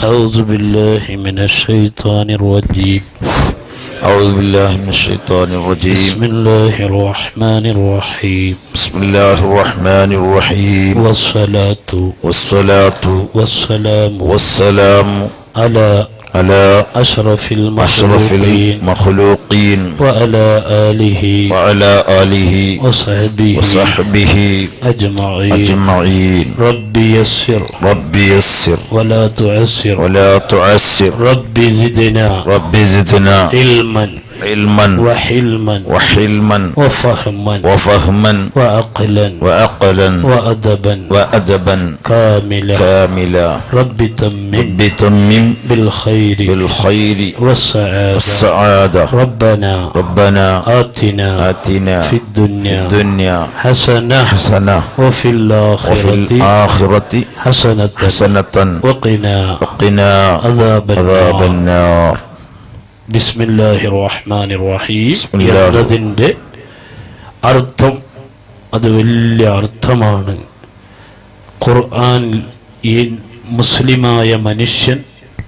أعوذ بالله من الشيطان الرجيم أعوذ بالله من الشيطان الرجيم بسم الله الرحمن الرحيم بسم الله الرحمن الرحيم والصلاة والصلاة والسلام والسلام على على أشرف أشرف المخلوقين المخلوقين وعلى آله وعلى آله وصحبه وصحبه أجمعين أجمعين ربي يسر ربي يسر ولا تعسر ولا تعسر ربي زدنا ربي زدنا علما علما وحلما وحلما وفهما وفهما وعقلا وعقلا وأدبا وأدبا كاملا كاملا رب تمم رب تمم بالخير بالخير والسعادة والسعادة ربنا ربنا آتنا آتنا في الدنيا في الدنيا حسنة حسنة وفي وفي الآخرة الآخرة حسنة حسنة وقنا وقنا عذاب عذاب النار النار ബിസ്മില്ലാഹി റഹ്മാൻ റഹീം ബിസ്മില്ലാഹി. എന്നതിൻ്റെ അർത്ഥം അത് വലിയ അർത്ഥമാണ് ഖുർആൻ ഈ മുസ്ലിമായ മനുഷ്യൻ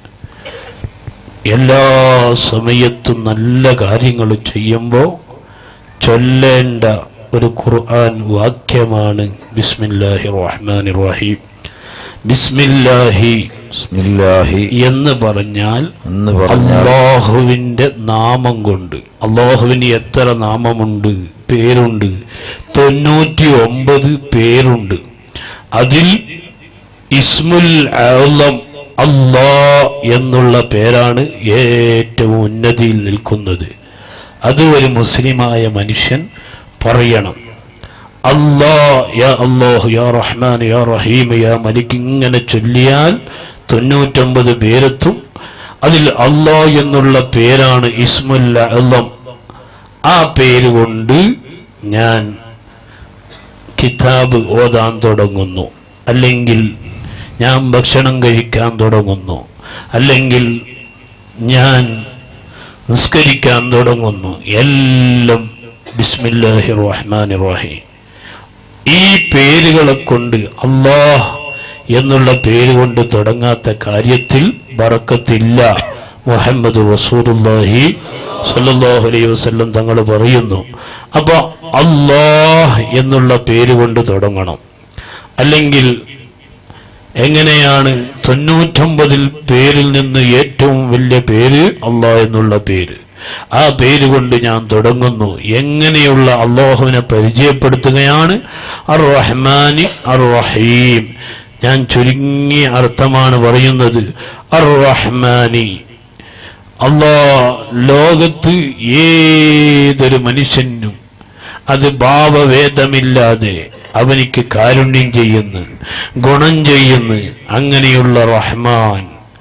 എല്ലാ സമയത്തും നല്ല കാര്യങ്ങൾ ചെയ്യുമ്പോൾ ചൊല്ലേണ്ട ഒരു ഖുർആൻ വാക്യമാണ് ബിസ്മില്ലാഹി റഹ്മാൻ റഹീം ബിസ്മില്ലാഹി ബിസ്മില്ലാഹി എന്ന് പറഞ്ഞാൽ എന്ന് പറഞ്ഞാൽ അള്ളാഹുവിന്റെ നാമം കൊണ്ട് അള്ളാഹുവിന് എത്ര നാമമുണ്ട് പേരുണ്ട് തൊണ്ണൂറ്റി ഒമ്പത് പേരുണ്ട് അതിൽ ഇസ്മുൽ ആളം അള്ളാ എന്നുള്ള പേരാണ് ഏറ്റവും ഉന്നതിയിൽ നിൽക്കുന്നത് അത് ഒരു മുസ്ലിമായ മനുഷ്യൻ പറയണം അല്ലാ യാ അല്ലാഹു യാ റഹ്മാൻ യാ റഹീം യാ മലിക് ഇങ്ങനെ ചൊല്ലിയാൽ തൊണ്ണൂറ്റൊമ്പത് പേരെത്തും അതിൽ അല്ലാ എന്നുള്ള പേരാണ് ഇസ്മുൽ അളം ആ പേര് കൊണ്ട് ഞാൻ കിതാബ് ഓതാൻ തുടങ്ങുന്നു അല്ലെങ്കിൽ ഞാൻ ഭക്ഷണം കഴിക്കാൻ തുടങ്ങുന്നു അല്ലെങ്കിൽ ഞാൻ നിസ്കരിക്കാൻ തുടങ്ങുന്നു എല്ലാം ബിസ്മില്ലാഹി റഹ്മാൻ റഹീം ഈ പേരുകളെ കൊണ്ട് അള്ളാഹ് എന്നുള്ള പേര് കൊണ്ട് തുടങ്ങാത്ത കാര്യത്തിൽ ബറക്കത്തില്ല മുഹമ്മദ് റസൂലുള്ളാഹി സല്ലല്ലാഹു അലൈഹി വസല്ലം തങ്ങൾ പറയുന്നു അപ്പൊ അള്ളാഹ് എന്നുള്ള പേര് കൊണ്ട് തുടങ്ങണം അല്ലെങ്കിൽ എങ്ങനെയാണ് തൊണ്ണൂറ്റൊമ്പതിൽ പേരിൽ നിന്ന് ഏറ്റവും വലിയ പേര് അള്ളാഹ് എന്നുള്ള പേര് ആ പേര് കൊണ്ട് ഞാൻ തുടങ്ങുന്നു എങ്ങനെയുള്ള അള്ളാഹുവിനെ പരിചയപ്പെടുത്തുകയാണ് അർ റഹ്മാനി അർ റഹീം ഞാൻ ചുരുങ്ങിയ അർത്ഥമാണ് പറയുന്നത് അർ റഹ്മാനി അള്ളാ ലോകത്ത് ഏതൊരു മനുഷ്യനും അത് ഭാവഭേദമില്ലാതെ അവനിക്ക് കാരുണ്യം ചെയ്യുന്നു ഗുണം ചെയ്യുന്നു അങ്ങനെയുള്ള റഹ്മാൻ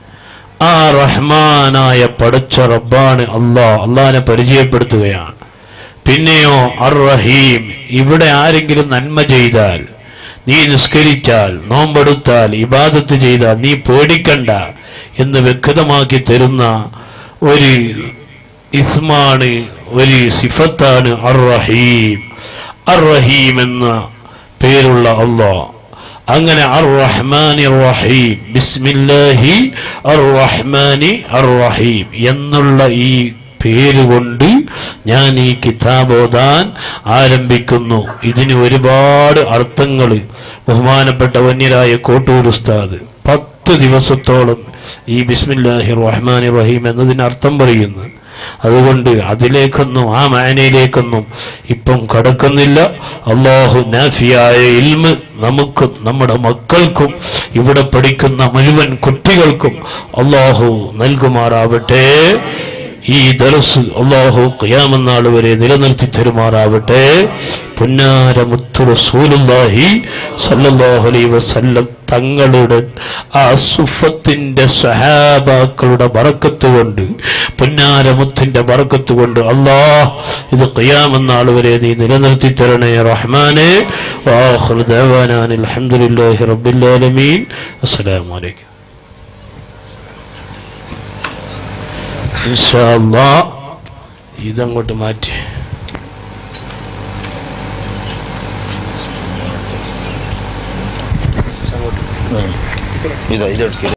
ആ റഹ്മാനായ പടച്ച റബ്ബാണ് അള്ളാ അള്ളാഹിനെ പരിചയപ്പെടുത്തുകയാണ് പിന്നെയോ അർ റഹീം ഇവിടെ ആരെങ്കിലും നന്മ ചെയ്താൽ നീ നിസ്കരിച്ചാൽ നോമ്പെടുത്താൽ ഇബാദത്ത് ചെയ്താൽ നീ പേടിക്കണ്ട എന്ന് വ്യക്തമാക്കി തരുന്ന ഒരു ഇസ്മാണ് ഒരു സിഫത്താണ് അർ റഹീം അർ റഹീം എന്ന പേരുള്ള അള്ളാഹ് അങ്ങനെ അർ റഹ്മാനി റഹീം ബിസ്മില്ലാഹി അർ റഹ്മാനി അർ റഹീം എന്നുള്ള ഈ പേര് കൊണ്ട് ഞാൻ ഈ കിതാബ് ഓതാൻ ആരംഭിക്കുന്നു ഇതിന് ഒരുപാട് അർത്ഥങ്ങൾ ബഹുമാനപ്പെട്ട വന്യരായ കോട്ടൂർ ഉസ്താദ് പത്ത് ദിവസത്തോളം ഈ ബിസ്മില്ലാഹി റഹ്മാനി റഹീം എന്നതിന് അർത്ഥം പറയുന്നു അതുകൊണ്ട് അതിലേക്കൊന്നും ആ മാനയിലേക്കൊന്നും ഇപ്പം കടക്കുന്നില്ല അള്ളാഹു നാഫിയായ ഇൽമ് നമുക്കും നമ്മുടെ മക്കൾക്കും ഇവിടെ പഠിക്കുന്ന മുഴുവൻ കുട്ടികൾക്കും അള്ളാഹു നൽകുമാറാവട്ടെ ഈ ദർസ് അള്ളാഹു ഖിയാമനാൾ വരെ നിലനിർത്തി തരുമാറാവട്ടെ പുന്നാര മുത്തു റസൂലുള്ളാഹി സല്ലല്ലാഹു അലൈഹി വസല്ലം തങ്ങളുടെ ആ സുഫത്തിന്റെ സഹാബാക്കളുടെ ബറക്കത്ത് കൊണ്ട് പുന്നാര മുത്തിന്റെ ബറക്കത്ത് കൊണ്ട് അള്ളാഹ് ഇത് ഖിയാമനാൾ വരെ നീ നിലനിർത്തി തരണേ റഹ്മാനെ വാഖിറു ദഅവാനാ അൽഹംദുലില്ലാഹി റബ്ബിൽ ആലമീൻ അസ്സലാമു അലൈക്കും ഇൻഷാ അല്ലാഹ് ഇതങ്ങോട്ട് മാറ്റി ഇതാ ഇതെടുക്കുക